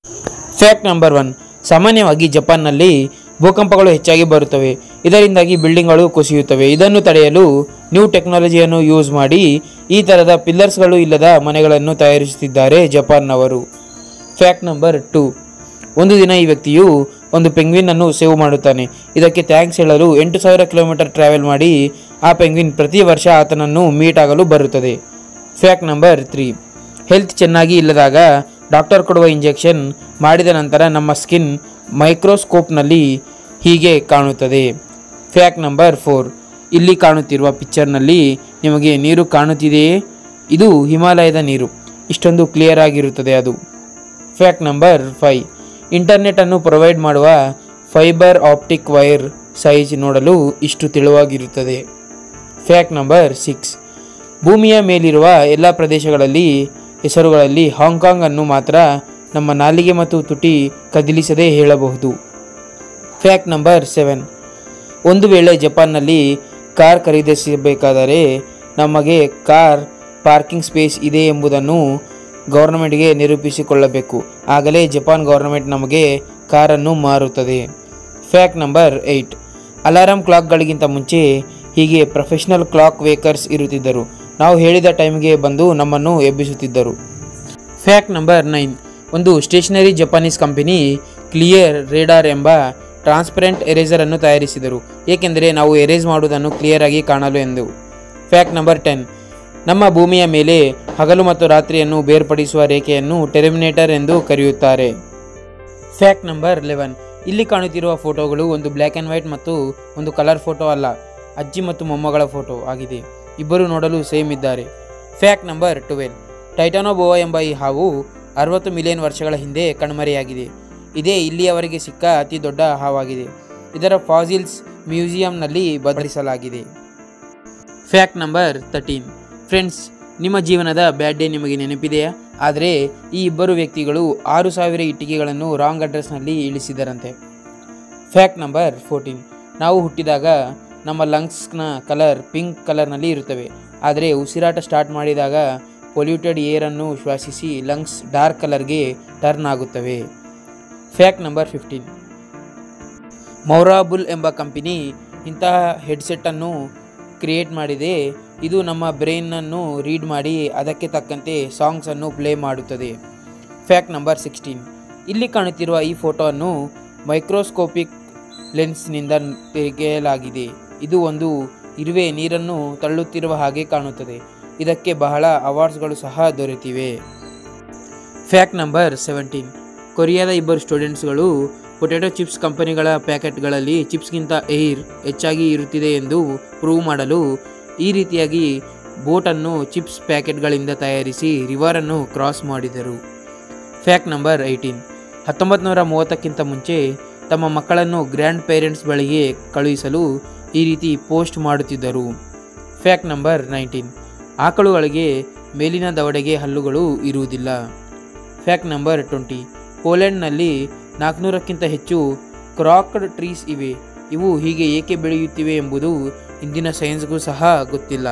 fact number one ಸಾಮಾನ್ಯವಾಗಿ ಜಪಾನ್ನಲ್ಲಿ ಭೂಕಂಪಗಳು ಹೆಚ್ಚಾಗಿ ಬರುತ್ತವೆ ಇದರಿಂದಾಗಿ ಬಿಲ್ಡಿಂಗ್ಗಳು ಕುಸಿಯುತ್ತವೆ ಇದನ್ನು ತಡೆಯಲು ನ್ಯೂ ಟೆಕ್ನಾಲಜಿಯನ್ನು ಯೂಸ್ ಮಾಡಿ ಈ ಥರದ ಪಿಲ್ಲರ್ಸ್ಗಳು ಇಲ್ಲದ ಮನೆಗಳನ್ನು ತಯಾರಿಸುತ್ತಿದ್ದಾರೆ ಜಪಾನ್ನವರು ಫ್ಯಾಕ್ಟ್ ನಂಬರ್ ಟು ಒಂದು ದಿನ ಈ ವ್ಯಕ್ತಿಯು ಒಂದು ಪೆಂಗ್ವಿನ್ ಅನ್ನು ಸೇವ್ ಮಾಡುತ್ತಾನೆ ಇದಕ್ಕೆ ಥ್ಯಾಂಕ್ಸ್ ಹೇಳಲು ಎಂಟು ಸಾವಿರ ಕಿಲೋಮೀಟರ್ ಟ್ರಾವೆಲ್ ಮಾಡಿ ಆ ಪೆಂಗ್ವಿನ್ ಪ್ರತಿ ವರ್ಷ ಆತನನ್ನು ಮೀಟ್ ಆಗಲು ಬರುತ್ತದೆ ಫ್ಯಾಕ್ಟ್ ನಂಬರ್ ತ್ರೀ ಹೆಲ್ತ್ ಚೆನ್ನಾಗಿ ಇಲ್ಲದಾಗ ಡಾಕ್ಟರ್ ಕೊಡುವ ಇಂಜೆಕ್ಷನ್ ಮಾಡಿದ ನಂತರ ನಮ್ಮ ಸ್ಕಿನ್ ಮೈಕ್ರೋಸ್ಕೋಪ್ನಲ್ಲಿ ಹೀಗೆ ಕಾಣುತ್ತದೆ ಫ್ಯಾಕ್ಟ್ ನಂಬರ್ ಫೋರ್ ಇಲ್ಲಿ ಕಾಣುತ್ತಿರುವ ಪಿಕ್ಚರ್ನಲ್ಲಿ ನಿಮಗೆ ನೀರು ಕಾಣುತ್ತಿದೆಯೇ ಇದು ಹಿಮಾಲಯದ ನೀರು ಇಷ್ಟೊಂದು ಕ್ಲಿಯರ್ ಆಗಿರುತ್ತದೆ ಅದು ಫ್ಯಾಕ್ಟ್ ನಂಬರ್ ಫೈ ಇಂಟರ್ನೆಟನ್ನು ಪ್ರೊವೈಡ್ ಮಾಡುವ ಫೈಬರ್ ಆಪ್ಟಿಕ್ ವೈರ್ ಸೈಜ್ ನೋಡಲು ಇಷ್ಟು ತೆಳುವಾಗಿರುತ್ತದೆ ಫ್ಯಾಕ್ಟ್ ನಂಬರ್ ಸಿಕ್ಸ್ ಭೂಮಿಯ ಮೇಲಿರುವ ಎಲ್ಲ ಪ್ರದೇಶಗಳಲ್ಲಿ ಹೆಸರುಗಳಲ್ಲಿ ಹಾಂಗ್ಕಾಂಗ್ ಅನ್ನು ಮಾತ್ರ ನಮ್ಮ ನಾಲಿಗೆ ಮತ್ತು ತುಟಿ ಕದಿಲಿಸದೆ ಹೇಳಬಹುದು ಫ್ಯಾಕ್ಟ್ ನಂಬರ್ ಸೆವೆನ್ ಒಂದು ವೇಳೆ ಜಪಾನ್ನಲ್ಲಿ ಕಾರ್ ಖರೀದಿಸಬೇಕಾದರೆ ನಮಗೆ ಕಾರ್ ಪಾರ್ಕಿಂಗ್ ಸ್ಪೇಸ್ ಇದೆ ಎಂಬುದನ್ನು ಗೌರ್ನಮೆಂಟ್ಗೆ ನಿರೂಪಿಸಿಕೊಳ್ಳಬೇಕು ಆಗಲೇ ಜಪಾನ್ ಗೌರ್ನಮೆಂಟ್ ನಮಗೆ ಕಾರನ್ನು ಮಾರುತ್ತದೆ ಫ್ಯಾಕ್ಟ್ ನಂಬರ್ ಏಯ್ಟ್ ಅಲಾರಂ ಕ್ಲಾಕ್ಗಳಿಗಿಂತ ಮುಂಚೆ ಹೀಗೆ ಪ್ರೊಫೆಷನಲ್ ಕ್ಲಾಕ್ ವೇಕರ್ಸ್ ಇರುತ್ತಿದ್ದರು ನಾವು ಹೇಳಿದ ಟೈಮ್ಗೆ ಬಂದು ನಮ್ಮನ್ನು ಎಬ್ಬಿಸುತ್ತಿದ್ದರು ಫ್ಯಾಕ್ಟ್ ನಂಬರ್ ನೈನ್ ಒಂದು stationery Japanese company clear radar ಎಂಬ ಟ್ರಾನ್ಸ್ಪರೆಂಟ್ ಎರೇಸರ್ ಅನ್ನು ತಯಾರಿಸಿದರು ಏಕೆಂದರೆ ನಾವು ಎರೇಸ್ ಮಾಡುವುದನ್ನು ಕ್ಲಿಯರ್ ಆಗಿ ಕಾಣಲು ಎಂದು ಫ್ಯಾಕ್ಟ್ ನಂಬರ್ ಟೆನ್ ನಮ್ಮ ಭೂಮಿಯ ಮೇಲೆ ಹಗಲು ಮತ್ತು ರಾತ್ರಿಯನ್ನು ಬೇರ್ಪಡಿಸುವ ರೇಖೆಯನ್ನು ಟೆರ್ಮಿನೇಟರ್ ಎಂದು ಕರೆಯುತ್ತಾರೆ ಫ್ಯಾಕ್ಟ್ ನಂಬರ್ ಲೆವೆನ್ ಇಲ್ಲಿ ಕಾಣುತ್ತಿರುವ ಫೋಟೋಗಳು ಒಂದು ಬ್ಲ್ಯಾಕ್ ಆ್ಯಂಡ್ ವೈಟ್ ಮತ್ತು ಒಂದು ಕಲರ್ ಫೋಟೋ ಅಲ್ಲ ಅಜ್ಜಿ ಮತ್ತು ಮೊಮ್ಮಗಳ ಫೋಟೋ ಆಗಿದೆ ಇಬ್ಬರು ನೋಡಲು ಸೇಮ್ ಇದ್ದಾರೆ ಫ್ಯಾಕ್ಟ್ ನಂಬರ್ ಟ್ವೆಲ್ ಟೈಟಾನೋಬೋವಾ ಎಂಬ ಈ ಹಾವು ಅರವತ್ತು ಮಿಲಿಯನ್ ವರ್ಷಗಳ ಹಿಂದೆ ಕಣ್ಮರೆಯಾಗಿದೆ ಇದೇ ಇಲ್ಲಿಯವರೆಗೆ ಸಿಕ್ಕ ಅತಿ ದೊಡ್ಡ ಹಾವಾಗಿದೆ ಇದರ ಫಾಸಿಲ್ಸ್ ಮ್ಯೂಸಿಯಂನಲ್ಲಿ ಭದ್ರಿಸಲಾಗಿದೆ ಫ್ಯಾಕ್ಟ್ ನಂಬರ್ ತರ್ಟೀನ್ ಫ್ರೆಂಡ್ಸ್ ನಿಮ್ಮ ಜೀವನದ ಬ್ಯಾಡ್ ಡೇ ನಿಮಗೆ ನೆನಪಿದೆಯಾ ಆದರೆ ಈ ಇಬ್ಬರು ವ್ಯಕ್ತಿಗಳು ಆರು ಸಾವಿರ ಇಟ್ಟಿಗೆಗಳನ್ನು ರಾಂಗ್ ಅಡ್ರೆಸ್ನಲ್ಲಿ ಇಳಿಸಿದರಂತೆ ಫ್ಯಾಕ್ಟ್ ನಂಬರ್ ಫೋರ್ಟೀನ್ ನಾವು ಹುಟ್ಟಿದಾಗ ನಮ್ಮ ಲಂಗ್ಸ್ನ ಕಲರ್ ಪಿಂಕ್ ಕಲರ್ನಲ್ಲಿ ಇರುತ್ತವೆ ಆದರೆ ಉಸಿರಾಟ ಸ್ಟಾರ್ಟ್ ಮಾಡಿದಾಗ ಪೊಲ್ಯೂಟೆಡ್ ಏರನ್ನು ಶ್ವಾಸಿಸಿ ಲಂಗ್ಸ್ ಡಾರ್ಕ್ ಕಲರ್ಗೆ ಟರ್ನ್ ಆಗುತ್ತವೆ ಫ್ಯಾಕ್ಟ್ ನಂಬರ್ ಫಿಫ್ಟೀನ್ ಮೌರಾಬುಲ್ ಎಂಬ ಕಂಪನಿ ಇಂತಹ ಹೆಡ್ಸೆಟ್ಟನ್ನು ಕ್ರಿಯೇಟ್ ಮಾಡಿದೆ ಇದು ನಮ್ಮ ಬ್ರೈನನ್ನು ರೀಡ್ ಮಾಡಿ ಅದಕ್ಕೆ ತಕ್ಕಂತೆ ಸಾಂಗ್ಸನ್ನು ಪ್ಲೇ ಮಾಡುತ್ತದೆ ಫ್ಯಾಕ್ಟ್ ನಂಬರ್ ಸಿಕ್ಸ್ಟೀನ್ ಇಲ್ಲಿ ಕಾಣುತ್ತಿರುವ ಈ ಫೋಟೋವನ್ನು ಮೈಕ್ರೋಸ್ಕೋಪಿಕ್ ಲೆನ್ಸ್ನಿಂದ ತೆಗೆಯಲಾಗಿದೆ ಇದು ಒಂದು ಇರುವೆ ನೀರನ್ನು ತಳ್ಳುತ್ತಿರುವ ಹಾಗೆ ಕಾಣುತ್ತದೆ ಇದಕ್ಕೆ ಬಹಳ ಅವಾರ್ಡ್ಸ್ಗಳು ಸಹ ದೊರೆತಿವೆ ಫ್ಯಾಕ್ಟ್ ನಂಬರ್ ಸೆವೆಂಟೀನ್ ಕೊರಿಯಾದ ಇಬ್ಬರು ಸ್ಟೂಡೆಂಟ್ಸ್ಗಳು ಪೊಟ್ಯಾಟೊ ಚಿಪ್ಸ್ ಕಂಪನಿಗಳ ಪ್ಯಾಕೆಟ್ಗಳಲ್ಲಿ ಚಿಪ್ಸ್ಗಿಂತ ಏರ್ ಹೆಚ್ಚಾಗಿ ಇರುತ್ತಿದೆ ಎಂದು ಪ್ರೂವ್ ಮಾಡಲು ಈ ರೀತಿಯಾಗಿ ಬೋಟನ್ನು ಚಿಪ್ಸ್ ಪ್ಯಾಕೆಟ್ಗಳಿಂದ ತಯಾರಿಸಿ ರಿವರನ್ನು ಕ್ರಾಸ್ ಮಾಡಿದರು ಫ್ಯಾಕ್ಟ್ ನಂಬರ್ ಏಯ್ಟೀನ್ ಹತ್ತೊಂಬತ್ತು ನೂರ ಮೂವತ್ತಕ್ಕಿಂತ ಮುಂಚೆ ತಮ್ಮ ಮಕ್ಕಳನ್ನು ಗ್ರ್ಯಾಂಡ್ ಪೇರೆಂಟ್ಸ್ ಬಳಿಗೆ ಕಳುಹಿಸಲು ಈ ರೀತಿ ಪೋಸ್ಟ್ ಮಾಡುತ್ತಿದ್ದರು ಫ್ಯಾಕ್ಟ್ ನಂಬರ್ ನೈನ್ಟೀನ್ ಆಕಳುಗಳಿಗೆ ಮೇಲಿನ ದವಡೆಗೆ ಹಲ್ಲುಗಳು ಇರುವುದಿಲ್ಲ ಫ್ಯಾಕ್ಟ್ ನಂಬರ್ ಟ್ವೆಂಟಿ ಪೋಲೆಂಡ್ನಲ್ಲಿ ನಾಲ್ಕುನೂರಕ್ಕಿಂತ ಹೆಚ್ಚು ಕ್ರಾಕ್ಡ್ ಟ್ರೀಸ್ ಇವೆ ಇವು ಹೀಗೆ ಏಕೆ ಬೆಳೆಯುತ್ತಿವೆ ಎಂಬುದು ಇಂದಿನ ಸೈನ್ಸ್ಗೂ ಸಹ ಗೊತ್ತಿಲ್ಲ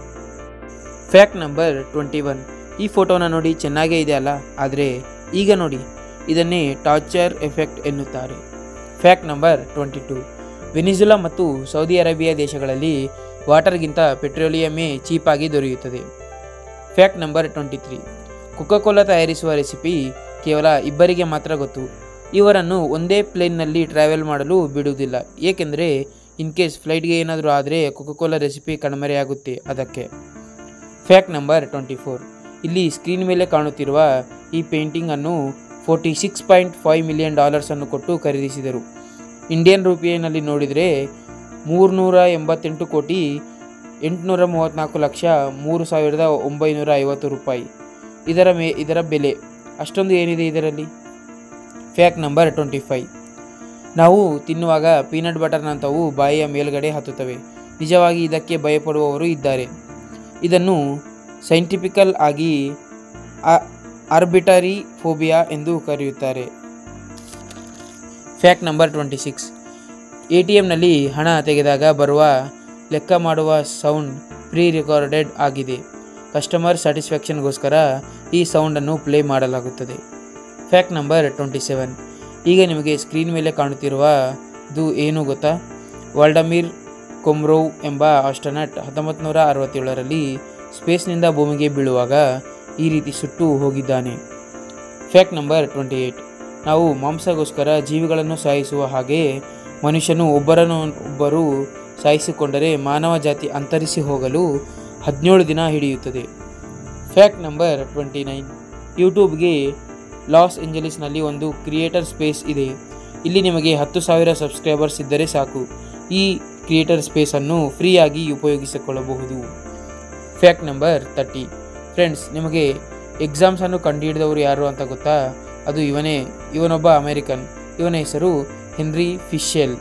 ಫ್ಯಾಕ್ಟ್ ನಂಬರ್ ಟ್ವೆಂಟಿ ಒನ್ ಈ ಫೋಟೋನ ನೋಡಿ ಚೆನ್ನಾಗೇ ಇದೆ ಅಲ್ಲ ಆದರೆ ಈಗ ನೋಡಿ ಇದನ್ನೇ ಟಾರ್ಚರ್ ಎಫೆಕ್ಟ್ ಎನ್ನುತ್ತಾರೆ fact number twenty two Venezuela ಮತ್ತು ಸೌದಿ ಅರೇಬಿಯಾ ದೇಶಗಳಲ್ಲಿ ವಾಟರ್ಗಿಂತ ಪೆಟ್ರೋಲಿಯಮೇ ಚೀಪಾಗಿ ದೊರೆಯುತ್ತದೆ fact number twenty three cola ತಯಾರಿಸುವ ರೆಸಿಪಿ ಕೇವಲ ಇಬ್ಬರಿಗೆ ಮಾತ್ರ ಗೊತ್ತು ಇವರನ್ನು ಒಂದೇ ಪ್ಲೇನ್ನಲ್ಲಿ ಟ್ರಾವೆಲ್ ಮಾಡಲು ಬಿಡುವುದಿಲ್ಲ ಏಕೆಂದರೆ ಇನ್ ಕೇಸ್ ಫ್ಲೈಟ್ಗೆ ಏನಾದರೂ ಆದರೆ ಕೋಲಾ ರೆಸಿಪಿ ಕಣ್ಮರೆಯಾಗುತ್ತೆ ಅದಕ್ಕೆ ಫ್ಯಾಕ್ಟ್ ನಂಬರ್ ಟ್ವೆಂಟಿ ಫೋರ್ ಇಲ್ಲಿ ಸ್ಕ್ರೀನ್ ಮೇಲೆ ಕಾಣುತ್ತಿರುವ ಈ ಪೇಂಟಿಂಗನ್ನು forty six point five million ಡಾಲರ್ಸನ್ನು ಕೊಟ್ಟು ಖರೀದಿಸಿದರು ಇಂಡಿಯನ್ ರೂಪಿಯಲ್ಲಿ ನೋಡಿದರೆ ಮೂರುನೂರ ಎಂಬತ್ತೆಂಟು ಕೋಟಿ ಎಂಟುನೂರ ಮೂವತ್ತ್ನಾಲ್ಕು ಲಕ್ಷ ಮೂರು ಸಾವಿರದ ಒಂಬೈನೂರ ಐವತ್ತು ರೂಪಾಯಿ ಇದರ ಮೇ ಇದರ ಬೆಲೆ ಅಷ್ಟೊಂದು ಏನಿದೆ ಇದರಲ್ಲಿ ಫ್ಯಾಕ್ಟ್ ನಂಬರ್ ಟ್ವೆಂಟಿ ಫೈವ್ ನಾವು ತಿನ್ನುವಾಗ ಪೀನಟ್ ಬಟರ್ನಂಥವು ಬಾಯಿಯ ಮೇಲ್ಗಡೆ ಹತ್ತುತ್ತವೆ ನಿಜವಾಗಿ ಇದಕ್ಕೆ ಭಯಪಡುವವರು ಇದ್ದಾರೆ ಇದನ್ನು ಸೈಂಟಿಫಿಕಲ್ ಆಗಿ ಆರ್ಬಿಟರಿ ಫೋಬಿಯಾ ಎಂದು ಕರೆಯುತ್ತಾರೆ fact number twenty six A T ಎಮ್ನಲ್ಲಿ ಹಣ ತೆಗೆದಾಗ ಬರುವ ಲೆಕ್ಕ ಮಾಡುವ ಸೌಂಡ್ ಪ್ರೀ ರೆಕಾರ್ಡೆಡ್ ಆಗಿದೆ ಕಸ್ಟಮರ್ ಸ್ಯಾಟಿಸ್ಫ್ಯಾಕ್ಷನ್ಗೋಸ್ಕರ ಈ ಸೌಂಡನ್ನು ಪ್ಲೇ ಮಾಡಲಾಗುತ್ತದೆ ಫ್ಯಾಕ್ಟ್ ನಂಬರ್ ಟ್ವೆಂಟಿ ಸೆವೆನ್ ಈಗ ನಿಮಗೆ ಸ್ಕ್ರೀನ್ ಮೇಲೆ ಕಾಣುತ್ತಿರುವ ಇದು ಏನು ಗೊತ್ತಾ ವಾಲ್ಡಮೀರ್ ಕೊಮ್ರೋವ್ ಎಂಬ ಆಸ್ಟ್ರನಟ್ ಹತ್ತೊಂಬತ್ತು ನೂರ ಅರವತ್ತೇಳರಲ್ಲಿ ಸ್ಪೇಸ್ನಿಂದ ಭೂಮಿಗೆ ಬೀಳುವಾಗ ಈ ರೀತಿ ಸುಟ್ಟು ಹೋಗಿದ್ದಾನೆ ಫ್ಯಾಕ್ಟ್ ನಂಬರ್ ಟ್ವೆಂಟಿ ಏಯ್ಟ್ ನಾವು ಮಾಂಸಗೋಸ್ಕರ ಜೀವಿಗಳನ್ನು ಸಾಯಿಸುವ ಹಾಗೆ ಮನುಷ್ಯನು ಒಬ್ಬರನ್ನು ಒಬ್ಬರು ಸಾಯಿಸಿಕೊಂಡರೆ ಮಾನವ ಜಾತಿ ಅಂತರಿಸಿ ಹೋಗಲು ಹದಿನೇಳು ದಿನ ಹಿಡಿಯುತ್ತದೆ ಫ್ಯಾಕ್ಟ್ ನಂಬರ್ ಟ್ವೆಂಟಿ ನೈನ್ ಯೂಟ್ಯೂಬ್ಗೆ ಲಾಸ್ ಏಂಜಲೀಸ್ನಲ್ಲಿ ಒಂದು ಕ್ರಿಯೇಟರ್ ಸ್ಪೇಸ್ ಇದೆ ಇಲ್ಲಿ ನಿಮಗೆ ಹತ್ತು ಸಾವಿರ ಸಬ್ಸ್ಕ್ರೈಬರ್ಸ್ ಇದ್ದರೆ ಸಾಕು ಈ ಕ್ರಿಯೇಟರ್ ಸ್ಪೇಸನ್ನು ಫ್ರೀಯಾಗಿ ಉಪಯೋಗಿಸಿಕೊಳ್ಳಬಹುದು ಫ್ಯಾಕ್ಟ್ ನಂಬರ್ ತರ್ಟಿ ಫ್ರೆಂಡ್ಸ್ ನಿಮಗೆ ಎಕ್ಸಾಮ್ಸನ್ನು ಕಂಡುಹಿಡಿದವರು ಯಾರು ಅಂತ ಗೊತ್ತಾ ಅದು ಇವನೇ ಇವನೊಬ್ಬ ಅಮೆರಿಕನ್ ಇವನ ಹೆಸರು Henry Fischel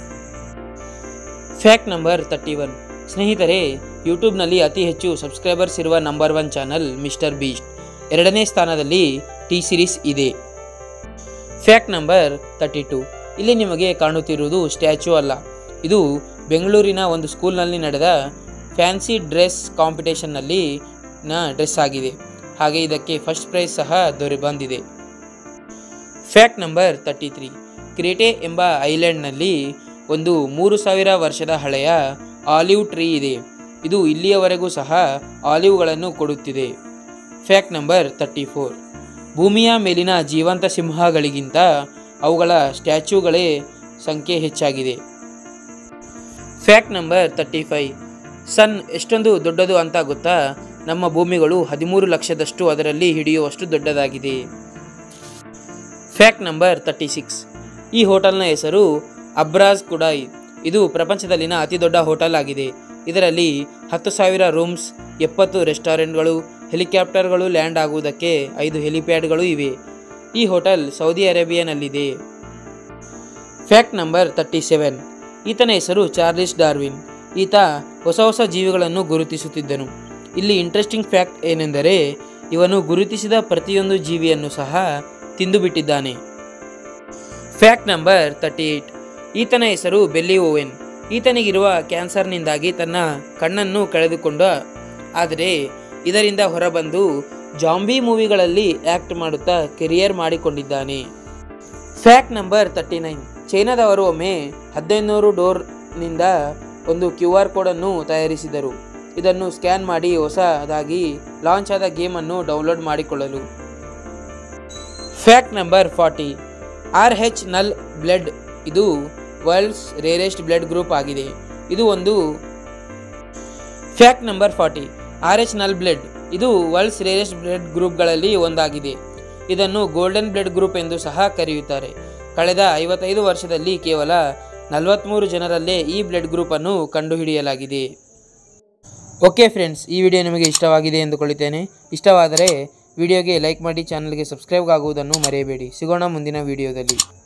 fact number thirty one ಸ್ನೇಹಿತರೆ ಯೂಟ್ಯೂಬ್ನಲ್ಲಿ ಅತಿ ಹೆಚ್ಚು ಸಬ್ಸ್ಕ್ರೈಬರ್ಸ್ ಇರುವ number one channel mister Beast ಎರಡನೇ ಸ್ಥಾನದಲ್ಲಿ ಟಿ ಸಿರೀಸ್ ಇದೆ ಫ್ಯಾಕ್ಟ್ ನಂಬರ್ ತರ್ಟಿ ಟು ಇಲ್ಲಿ ನಿಮಗೆ ಕಾಣುತ್ತಿರುವುದು ಸ್ಟ್ಯಾಚ್ಯೂ ಅಲ್ಲ ಇದು ಬೆಂಗಳೂರಿನ ಒಂದು ಸ್ಕೂಲ್ನಲ್ಲಿ ನಡೆದ ಫ್ಯಾನ್ಸಿ ಡ್ರೆಸ್ ಕಾಂಪಿಟೇಷನ್ನಲ್ಲಿ ನ ಡ್ರೆಸ್ ಆಗಿದೆ ಹಾಗೆ ಇದಕ್ಕೆ ಫಸ್ಟ್ ಪ್ರೈಸ್ ಸಹ ದೊರೆ ಬಂದಿದೆ fact number thirty three Crete ಎಂಬ ಐಲ್ಯಾಂಡ್ನಲ್ಲಿ ಒಂದು ಮೂರು ಸಾವಿರ ವರ್ಷದ ಹಳೆಯ ಆಲಿವ್ ಟ್ರೀ ಇದೆ ಇದು ಇಲ್ಲಿಯವರೆಗೂ ಸಹ ಆಲಿವ್ಗಳನ್ನು ಕೊಡುತ್ತಿದೆ ಫ್ಯಾಕ್ಟ್ ನಂಬರ್ ತರ್ಟಿ ಫೋರ್ ಭೂಮಿಯ ಮೇಲಿನ ಜೀವಂತ ಸಿಂಹಗಳಿಗಿಂತ ಅವುಗಳ ಸ್ಟ್ಯಾಚ್ಯೂಗಳೇ ಸಂಖ್ಯೆ ಹೆಚ್ಚಾಗಿದೆ fact number thirty five sun ಎಷ್ಟೊಂದು ದೊಡ್ಡದು ಅಂತ ಗೊತ್ತಾ ನಮ್ಮ ಭೂಮಿಗಳು ಹದಿಮೂರು ಲಕ್ಷದಷ್ಟು ಅದರಲ್ಲಿ ಹಿಡಿಯುವಷ್ಟು ದೊಡ್ಡದಾಗಿದೆ ಫ್ಯಾಕ್ಟ್ ನಂಬರ್ ತರ್ಟಿ ಸಿಕ್ಸ್ ಈ ಹೋಟೆಲ್ನ ಹೆಸರು ಅಬ್ರಾಜ್ ಕುಡಾಯ್ ಇದು ಪ್ರಪಂಚದಲ್ಲಿನ ಅತಿ ದೊಡ್ಡ ಹೋಟೆಲ್ ಆಗಿದೆ ಇದರಲ್ಲಿ ಹತ್ತು ಸಾವಿರ ರೂಮ್ಸ್ ಎಪ್ಪತ್ತು ರೆಸ್ಟೋರೆಂಟ್ಗಳು ಹೆಲಿಕಾಪ್ಟರ್ಗಳು ಲ್ಯಾಂಡ್ ಆಗುವುದಕ್ಕೆ ಐದು ಹೆಲಿಪ್ಯಾಡ್ಗಳು ಇವೆ ಈ ಹೋಟೆಲ್ ಸೌದಿ ಅರೇಬಿಯಾನಲ್ಲಿದೆ ಫ್ಯಾಕ್ಟ್ ನಂಬರ್ ತರ್ಟಿ ಸೆವೆನ್ ಈತನ ಹೆಸರು ಚಾರ್ಲಿಸ್ ಡಾರ್ವಿನ್ ಈತ ಹೊಸ ಹೊಸ ಜೀವಿಗಳನ್ನು ಗುರುತಿಸುತ್ತಿದ್ದನು ಇಲ್ಲಿ ಇಂಟ್ರೆಸ್ಟಿಂಗ್ ಫ್ಯಾಕ್ಟ್ ಏನೆಂದರೆ ಇವನು ಗುರುತಿಸಿದ ಪ್ರತಿಯೊಂದು ಜೀವಿಯನ್ನು ಸಹ ತಿಂದುಬಿಟ್ಟಿದ್ದಾನೆ ಫ್ಯಾಕ್ಟ್ ನಂಬರ್ ತರ್ಟಿ ಏಯ್ಟ್ ಈತನ ಹೆಸರು ಬೆಲ್ಲಿ ಓವೆನ್ ಈತನಿಗಿರುವ ಕ್ಯಾನ್ಸರ್ನಿಂದಾಗಿ ತನ್ನ ಕಣ್ಣನ್ನು ಕಳೆದುಕೊಂಡ ಆದರೆ ಇದರಿಂದ ಹೊರಬಂದು ಜಾಂಬಿ ಮೂವಿಗಳಲ್ಲಿ ಆ್ಯಕ್ಟ್ ಮಾಡುತ್ತಾ ಕೆರಿಯರ್ ಮಾಡಿಕೊಂಡಿದ್ದಾನೆ ಫ್ಯಾಕ್ಟ್ ನಂಬರ್ ತರ್ಟಿ ನೈನ್ ಚೈನಾದವರು ಒಮ್ಮೆ ಹದಿನೈದುನೂರು ಡೋರ್ನಿಂದ ಒಂದು ಕ್ಯೂ ಆರ್ ಕೋಡನ್ನು ತಯಾರಿಸಿದರು ಇದನ್ನು ಸ್ಕ್ಯಾನ್ ಮಾಡಿ ಹೊಸದಾಗಿ ಲಾಂಚ್ ಆದ ಗೇಮನ್ನು ಡೌನ್ಲೋಡ್ ಮಾಡಿಕೊಳ್ಳಲು fact number forty R H null blood ಇದು ವರ್ಲ್ಡ್ಸ್ ರೇರೆಸ್ಟ್ ಬ್ಲಡ್ ಗ್ರೂಪ್ ಆಗಿದೆ ಇದು ಒಂದು fact number forty R H null blood ಇದು ವರ್ಲ್ಡ್ಸ್ ರೇರೆಸ್ಟ್ ಬ್ಲಡ್ ಗ್ರೂಪ್ಗಳಲ್ಲಿ ಒಂದಾಗಿದೆ ಇದನ್ನು ಗೋಲ್ಡನ್ ಬ್ಲಡ್ ಗ್ರೂಪ್ ಎಂದು ಸಹ ಕರೆಯುತ್ತಾರೆ ಕಳೆದ ಐವತ್ತೈದು ವರ್ಷದಲ್ಲಿ ಕೇವಲ ನಲವತ್ತ್ಮೂರು ಜನರಲ್ಲೇ ಈ ಬ್ಲಡ್ ಗ್ರೂಪನ್ನು ಕಂಡುಹಿಡಿಯಲಾಗಿದೆ ಓಕೆ ಫ್ರೆಂಡ್ಸ್ ಈ ವಿಡಿಯೋ ನಿಮಗೆ ಇಷ್ಟವಾಗಿದೆ ಎಂದುಕೊಳ್ಳುತ್ತೇನೆ ಇಷ್ಟವಾದರೆ ವಿಡಿಯೋಗೆ ಲೈಕ್ ಮಾಡಿ ಚಾನಲ್ಗೆ ಸಬ್ಸ್ಕ್ರೈಬ್ ಆಗುವುದನ್ನು ಮರೆಯಬೇಡಿ ಸಿಗೋಣ ಮುಂದಿನ ವಿಡಿಯೋದಲ್ಲಿ